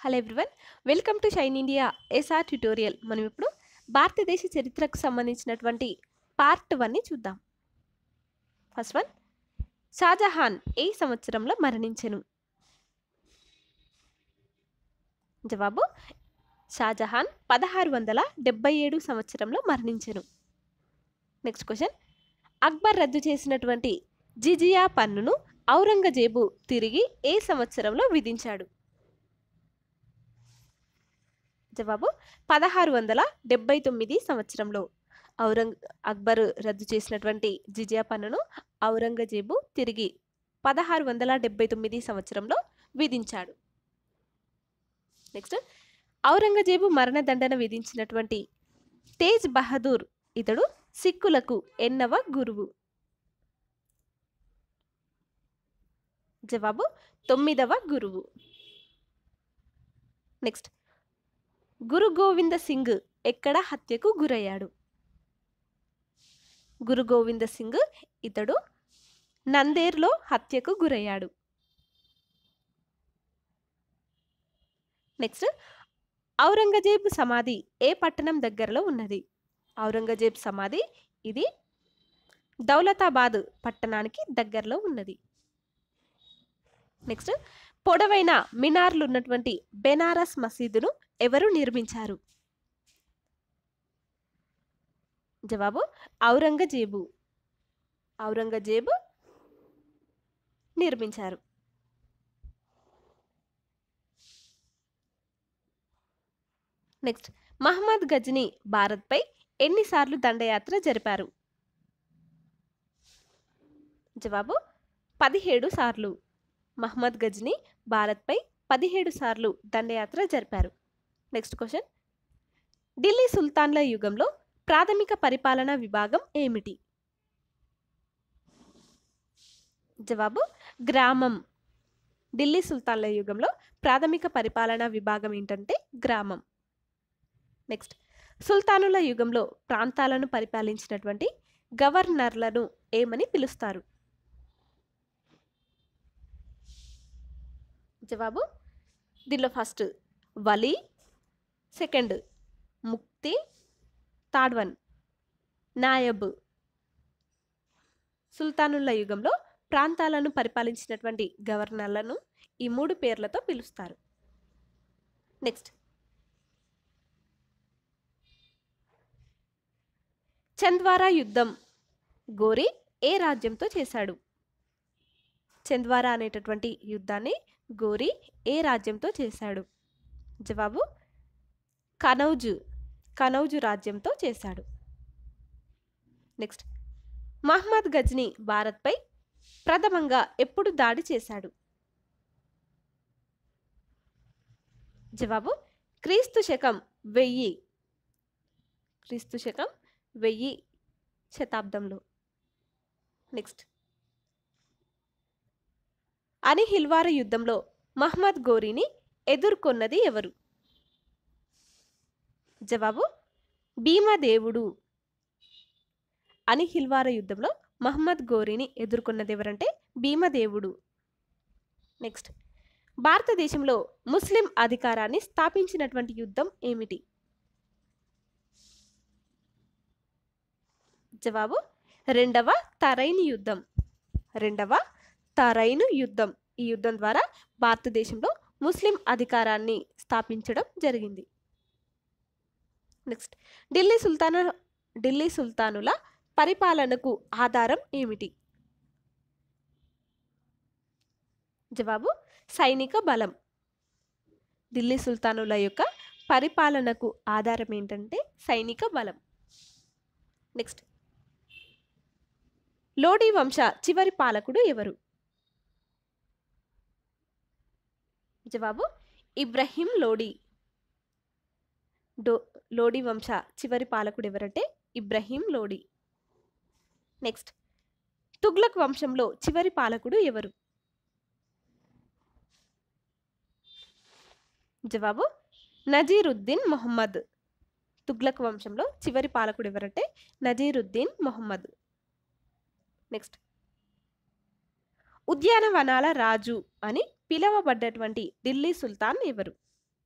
hello everyone welcome to Shine India SR tutorial మనం ఇప్పుడు భారతదేశ చరిత్రకు సంబంధించినటువంటి పార్ట్ వన్ని చూద్దాం ఫస్ట్ వన్ షాజహాన్ ఏ సంవత్సరంలో మరణించెను జవాబు షాజహాన్ పదహారు వందల డెబ్బై ఏడు సంవత్సరంలో మరణించెను నెక్స్ట్ క్వశ్చన్ అక్బర్ రద్దు చేసినటువంటి జిజియా పన్నును ఔరంగజేబు తిరిగి ఏ సంవత్సరంలో విధించాడు జవాబు పదహారు వందల డెబ్బై తొమ్మిది సంవత్సరంలో ఔరంగ్ అక్బర్ రద్దు చేసినటువంటి జిజియా పన్నును ఔరంగజేబు తిరిగి పదహారు వందల డెబ్బై తొమ్మిది సంవత్సరంలో విధించాడు నెక్స్ట్ ఔరంగజేబు మరణదండన విధించినటువంటి తేజ్ బహదూర్ ఇతడు సిక్కులకు ఎన్నవ గురువు జవాబు తొమ్మిదవ గురువు నెక్స్ట్ గురు గోవింద సింగ్ ఎక్కడ హత్యకు గురయ్యాడు గురు గోవింద సింగ్ ఇతడు నందేర్లో హత్యకు గురయ్యాడు నెక్స్ట్ ఔరంగజేబ్ సమాధి ఏ పట్టణం దగ్గరలో ఉన్నది ఔరంగజేబ్ సమాధి ఇది దౌలతాబాద్ పట్టణానికి దగ్గరలో ఉన్నది నెక్స్ట్ పొడవైన మినార్లు ఉన్నటువంటి బెనారస్ మసీదును ఎవరు నిర్మించారు జవాబు ఔరంగజేబు ఔరంగజేబు నిర్మించారు నెక్స్ట్ మహమ్మద్ గజ్ని భారత్పై ఎన్నిసార్లు దండయాత్ర జరిపారు జవాబు పదిహేడు సార్లు మహమ్మద్ గజ్ని భారత్పై పదిహేడు సార్లు దండయాత్ర జరిపారు నెక్స్ట్ క్వశ్చన్ ఢిల్లీ సుల్తాన్ల యుగంలో ప్రాథమిక పరిపాలనా విభాగం ఏమిటి జవాబు గ్రామం ఢిల్లీ సుల్తాన్ల యుగంలో ప్రాథమిక పరిపాలనా విభాగం ఏంటంటే గ్రామం నెక్స్ట్ సుల్తానుల యుగంలో ప్రాంతాలను పరిపాలించినటువంటి గవర్నర్లను ఏమని పిలుస్తారు జవాబు దీనిలో ఫస్ట్ వలి సెకండ్ ముక్తి థర్డ్ వన్ నాయబ్ సుల్తానుల యుగంలో ప్రాంతాలను పరిపాలించినటువంటి గవర్నర్లను ఈ మూడు పేర్లతో పిలుస్తారు నెక్స్ట్ చంద్వారా యుద్ధం గోరి ఏ రాజ్యంతో చేశాడు చంద్వారా అనేటటువంటి యుద్ధాన్ని గోరి ఏ రాజ్యంతో చేశాడు జవాబు కనౌజు కనౌజు రాజ్యంతో చేశాడు నెక్స్ట్ మహమ్మద్ గజ్ని భారత్పై ప్రథమంగా ఎప్పుడు దాడి చేశాడు జవాబు క్రీస్తు శకం వెయ్యి క్రీస్తు శకం వెయ్యి శతాబ్దంలో నెక్స్ట్ అని హిల్వార యుద్ధంలో మహమ్మద్ గోరీని ఎదుర్కొన్నది ఎవరు జవాబు భీమదేవుడు అని హిల్వార యుద్ధంలో మహమ్మద్ గోరీని ఎదుర్కొన్నది ఎవరంటే భీమదేవుడు నెక్స్ట్ భారతదేశంలో ముస్లిం అధికారాన్ని స్థాపించినటువంటి యుద్ధం ఏమిటి జవాబు రెండవ తరైను యుద్ధం రెండవ తరైను యుద్ధం ఈ యుద్ధం ద్వారా భారతదేశంలో ముస్లిం అధికారాన్ని స్థాపించడం జరిగింది నెక్స్ట్ ఢిల్లీ సుల్తాను ఢిల్లీ సుల్తానుల పరిపాలనకు ఆధారం ఏమిటి జవాబు సైనిక బలం ఢిల్లీ సుల్తానుల యొక్క పరిపాలనకు ఆధారం ఏంటంటే సైనిక బలం నెక్స్ట్ లోడీ వంశ చివరి పాలకుడు ఎవరు జవాబు ఇబ్రహీం లోడీ డో లోడీ వంశ చివరి పాలకుడు ఎవరంటే ఇబ్రహీం లోడీ నెక్స్ట్ తుగ్లక్ వంశంలో చివరి పాలకుడు ఎవరు జవాబు నజీరుద్దీన్ మొహమ్మద్ తుగ్లక్ వంశంలో చివరి పాలకుడు ఎవరంటే నజీరుద్దీన్ మొహమ్మద్ నెక్స్ట్ ఉద్యానవనాల రాజు అని పిలువబడ్డటువంటి ఢిల్లీ సుల్తాన్ ఎవరు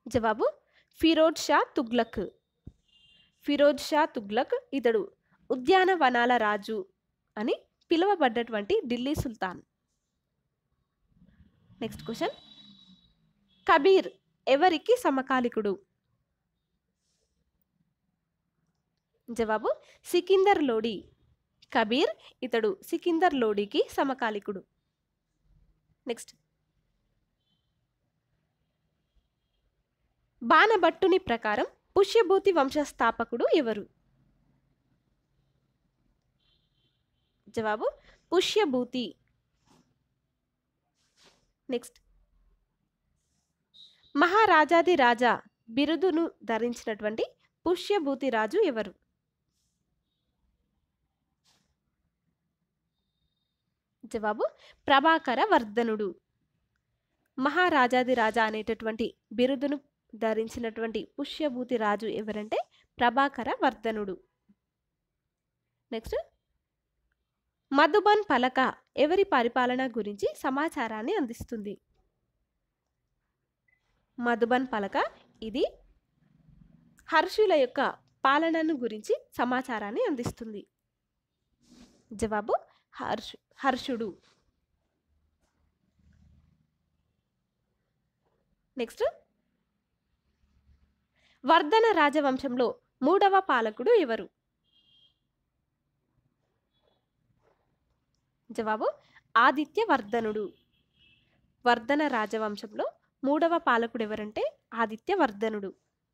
జవాబు ఫిరోజ్ షా తుగ్లక్ ఫిరోజ్ షా తుగ్లక్ ఇతడు ఉద్యానవనాల రాజు అని పిలువబడ్డటువంటి ఢిల్లీ సుల్తాన్ నెక్స్ట్ క్వశ్చన్ కబీర్ ఎవరికి సమకాలికుడు జవాబు సికిందర్ లోడి కబీర్ ఇతడు సికిందర్ లోడికి సమకాలికుడు నెక్స్ట్ బాణభట్టుని ప్రకారం పుష్యభూతి వంశస్థాపకుడు ఎవరు జవాబు పుష్యభూతి నెక్స్ట్ మహారాజాది రాజా బిరుదును ధరించినటువంటి పుష్యభూతి రాజు ఎవరు జవాబు ప్రభాకర వర్ధనుడు మహారాజాది రాజా అనేటటువంటి బిరుదును ధరించినటువంటి పుష్యభూతి రాజు ఎవరంటే ప్రభాకర వర్ధనుడు నెక్స్ట్ మధుబన్ పలక ఎవరి పరిపాలన గురించి సమాచారాన్ని అందిస్తుంది మధుబన్ పలక ఇది హర్షుల యొక్క పాలనను గురించి సమాచారాన్ని అందిస్తుంది జవాబు హర్షు హర్షుడు నెక్స్ట్ వర్ధన రాజవంశంలో మూడవ పాలకుడు ఎవరు జవాబు ఆదిత్య వర్ధనుడు వర్ధన రాజవంశంలో మూడవ పాలకుడు ఎవరంటే ఆదిత్య వర్ధనుడు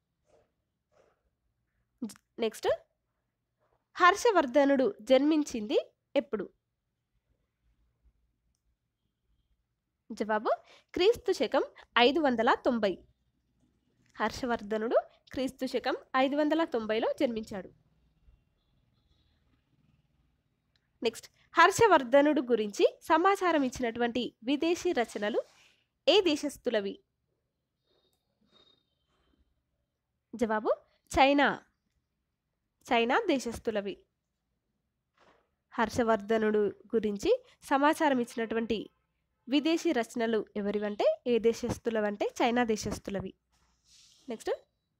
జ- నెక్స్ట్ హర్షవర్ధనుడు జన్మించింది ఎప్పుడు జవాబు క్రీస్తు శకం ఐదు వందల తొంభై హర్షవర్ధనుడు క్రీస్తు శకం ఐదు వందల తొంభైలో జన్మించాడు నెక్స్ట్ హర్షవర్ధనుడు గురించి సమాచారం ఇచ్చినటువంటి విదేశీ రచనలు ఏ దేశస్థులవి జవాబు చైనా చైనా దేశస్థులవి హర్షవర్ధనుడు గురించి సమాచారం ఇచ్చినటువంటి విదేశీ రచనలు ఎవరివంటే ఏ దేశస్థులవంటే చైనా దేశస్థులవి నెక్స్ట్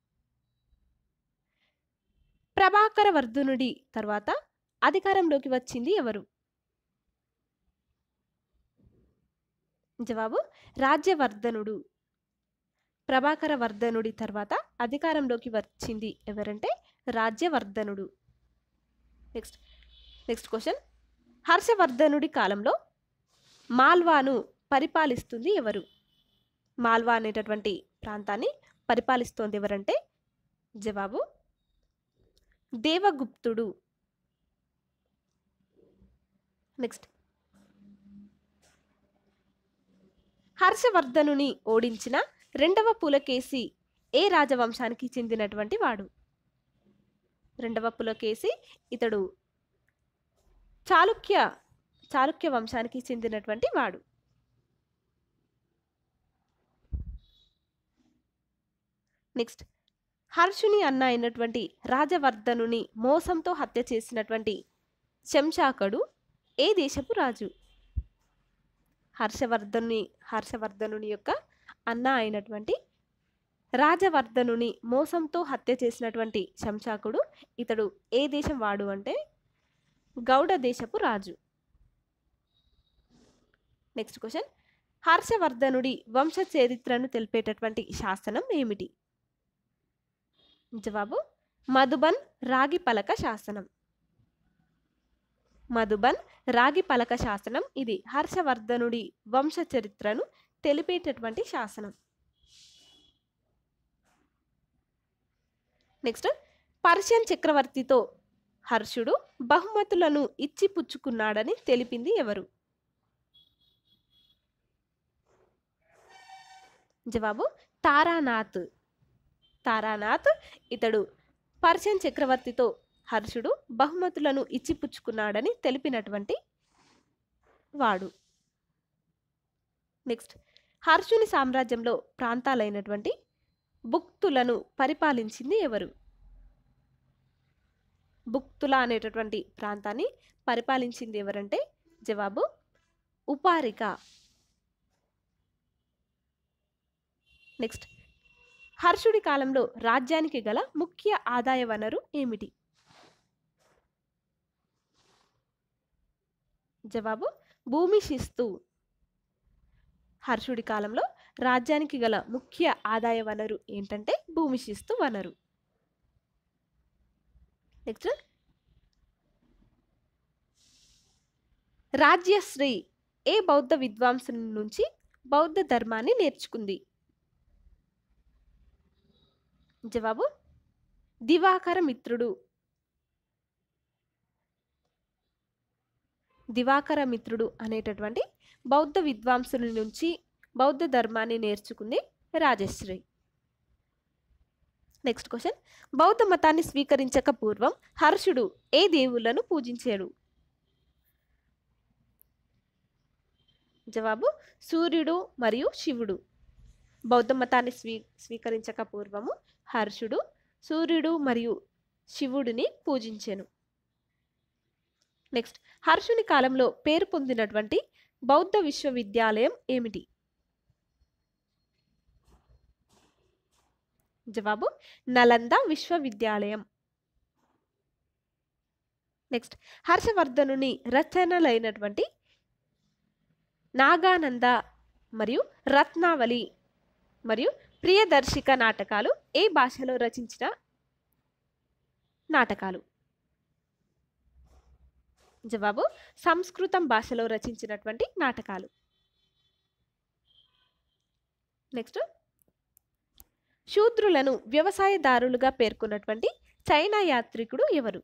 ప్రభాకర వర్ధనుడి తర్వాత అధికారంలోకి వచ్చింది ఎవరు జవాబు రాజ్యవర్ధనుడు ప్రభాకర వర్ధనుడి తర్వాత అధికారంలోకి వచ్చింది ఎవరంటే రాజ్యవర్ధనుడు నెక్స్ట్ నెక్స్ట్ క్వశ్చన్ హర్షవర్ధనుడి కాలంలో మాల్వాను పరిపాలిస్తుంది ఎవరు మాల్వా అనేటటువంటి ప్రాంతాన్ని పరిపాలిస్తోంది ఎవరంటే జవాబు దేవగుప్తుడు నెక్స్ట్ హర్షవర్ధనుని ఓడించిన రెండవ పులకేసి ఏ రాజవంశానికి చెందినటువంటి వాడు రెండవ పులకేసి ఇతడు చాళుక్య చాళుక్య వంశానికి చెందినటువంటి వాడు నెక్స్ట్ హర్షుని అన్న అయినటువంటి రాజవర్ధనుని మోసంతో హత్య చేసినటువంటి శంశాకడు ఏ దేశపు రాజు హర్షవర్ధనుని హర్షవర్ధనుని యొక్క అన్న అయినటువంటి రాజవర్ధనుని మోసంతో హత్య చేసినటువంటి శంశాకుడు ఇతడు ఏ దేశం వాడు అంటే గౌడ దేశపు రాజు నెక్స్ట్ క్వశ్చన్ హర్షవర్ధనుడి వంశ చరిత్రను తెలిపేటటువంటి శాసనం ఏమిటి జవాబు మధుబన్ రాగి పలక శాసనం మధుబన్ రాగి పలక శాసనం ఇది హర్షవర్ధనుడి వంశ చరిత్రను తెలిపేటటువంటి శాసనం నెక్స్ట్ పర్షియన్ చక్రవర్తితో హర్షుడు బహుమతులను ఇచ్చి పుచ్చుకున్నాడని తెలిపింది ఎవరు జవాబు తారానాథ్ తారానాథ్ ఇతడు పర్షియన్ చక్రవర్తితో హర్షుడు బహుమతులను ఇచ్చిపుచ్చుకున్నాడని తెలిపినటువంటి వాడు నెక్స్ట్ హర్షుని సామ్రాజ్యంలో ప్రాంతాలైనటువంటి బుక్తులను పరిపాలించింది ఎవరు బుక్తుల అనేటటువంటి ప్రాంతాన్ని పరిపాలించింది ఎవరంటే జవాబు ఉపారిక నెక్స్ట్ హర్షుడి కాలంలో రాజ్యానికి గల ముఖ్య ఆదాయ వనరు ఏమిటి జవాబు భూమి శిస్తు హర్షుడి కాలంలో రాజ్యానికి గల ముఖ్య ఆదాయ వనరు ఏంటంటే భూమి శిస్తు వనరు నెక్స్ట్ రాజ్యశ్రీ ఏ బౌద్ధ విద్వాంసుని నుంచి బౌద్ధ ధర్మాన్ని నేర్చుకుంది జవాబు దివాకర మిత్రుడు దివాకర మిత్రుడు అనేటటువంటి బౌద్ధ విద్వాంసుల నుంచి బౌద్ధ ధర్మాన్ని నేర్చుకుంది రాజశ్రీ నెక్స్ట్ క్వశ్చన్ బౌద్ధ మతాన్ని స్వీకరించక పూర్వం హర్షుడు ఏ దేవుళ్ళను పూజించాడు జవాబు సూర్యుడు మరియు శివుడు బౌద్ధ మతాన్ని స్వీ స్వీకరించక పూర్వము హర్షుడు సూర్యుడు మరియు శివుడిని పూజించెను నెక్స్ట్ హర్షుని కాలంలో పేరు పొందినటువంటి బౌద్ధ విశ్వవిద్యాలయం ఏమిటి జవాబు నలంద విశ్వవిద్యాలయం నెక్స్ట్ హర్షవర్ధనుని రచనలైనటువంటి నాగానంద మరియు రత్నావళి మరియు ప్రియదర్శిక నాటకాలు ఏ భాషలో రచించిన నాటకాలు జవాబు సంస్కృతం భాషలో రచించినటువంటి నాటకాలు నెక్స్ట్ శూద్రులను వ్యవసాయదారులుగా పేర్కొన్నటువంటి చైనా యాత్రికుడు ఎవరు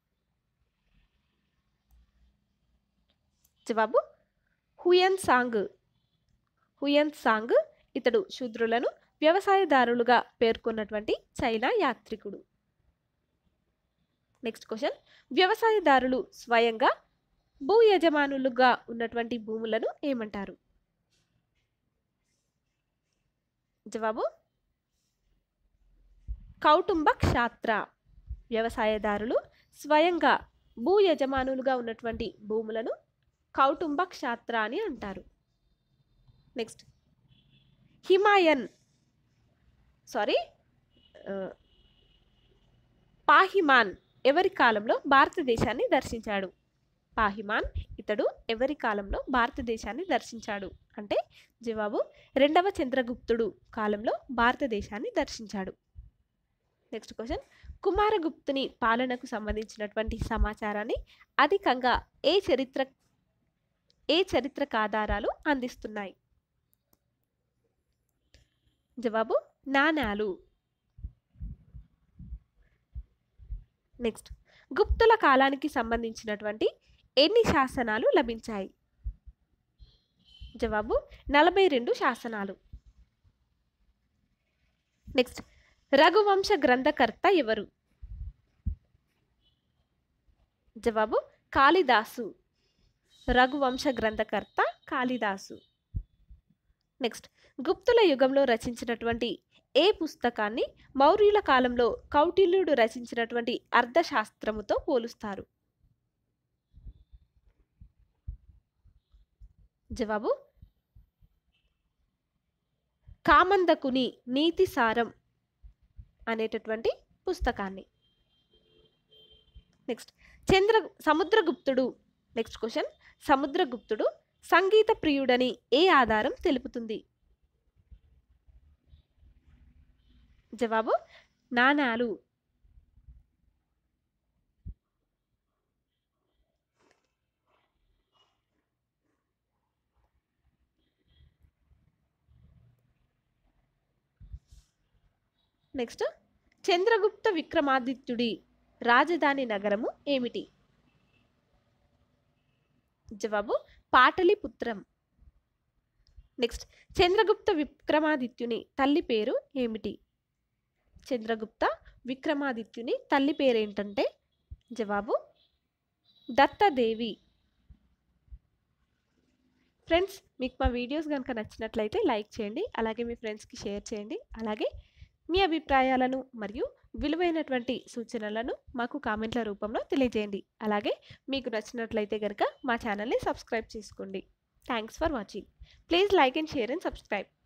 జవాబు హుయన్ సాంగ్ హుయన్ సాంగ్ ఇతడు శూద్రులను వ్యవసాయదారులుగా పేర్కొన్నటువంటి చైనా యాత్రికుడు నెక్స్ట్ క్వశ్చన్ వ్యవసాయదారులు స్వయంగా భూ యజమానులుగా ఉన్నటువంటి భూములను ఏమంటారు జవాబు కౌటుంబ క్షాత్ర వ్యవసాయదారులు స్వయంగా భూ యజమానులుగా ఉన్నటువంటి భూములను కౌటుంబ క్షాత్ర అని అంటారు నెక్స్ట్ హిమాయన్ సారీ పాహిమాన్ ఎవరి కాలంలో భారతదేశాన్ని దర్శించాడు పాహిమాన్ ఇతడు ఎవరి కాలంలో భారతదేశాన్ని దర్శించాడు అంటే జవాబు రెండవ చంద్రగుప్తుడు కాలంలో భారతదేశాన్ని దర్శించాడు నెక్స్ట్ క్వశ్చన్ కుమారగుప్తుని పాలనకు సంబంధించినటువంటి సమాచారాన్ని అధికంగా ఏ చరిత్ర ఏ చరిత్రక ఆధారాలు అందిస్తున్నాయి జవాబు నాణాలు నెక్స్ట్ గుప్తుల కాలానికి సంబంధించినటువంటి ఎన్ని శాసనాలు లభించాయి జవాబు నలభై రెండు శాసనాలు నెక్స్ట్ రఘువంశ గ్రంథకర్త ఎవరు జవాబు కాళిదాసు రఘువంశ గ్రంథకర్త కాళిదాసు నెక్స్ట్ గుప్తుల యుగంలో రచించినటువంటి ఏ పుస్తకాన్ని మౌర్యుల కాలంలో కౌటిల్యుడు రచించినటువంటి అర్థశాస్త్రముతో పోలుస్తారు జవాబు కామందకుని నీతి సారం అనేటటువంటి పుస్తకాన్ని నెక్స్ట్ చంద్ర సముద్రగుప్తుడు నెక్స్ట్ క్వశ్చన్ సముద్రగుప్తుడు సంగీత ప్రియుడని ఏ ఆధారం తెలుపుతుంది జవాబు నాణాలు నెక్స్ట్ చంద్రగుప్త విక్రమాదిత్యుడి రాజధాని నగరము ఏమిటి జవాబు పాటలిపుత్రం నెక్స్ట్ చంద్రగుప్త విక్రమాదిత్యుని తల్లి పేరు ఏమిటి చంద్రగుప్త విక్రమాదిత్యుని తల్లి పేరు ఏంటంటే జవాబు దత్తదేవి ఫ్రెండ్స్ మీకు మా వీడియోస్ కనుక నచ్చినట్లయితే లైక్ చేయండి అలాగే మీ ఫ్రెండ్స్కి షేర్ చేయండి అలాగే మీ అభిప్రాయాలను మరియు విలువైనటువంటి సూచనలను మాకు కామెంట్ల రూపంలో తెలియజేయండి అలాగే మీకు నచ్చినట్లయితే కనుక మా ఛానల్ని సబ్స్క్రైబ్ చేసుకోండి thanks for watching please like and share and subscribe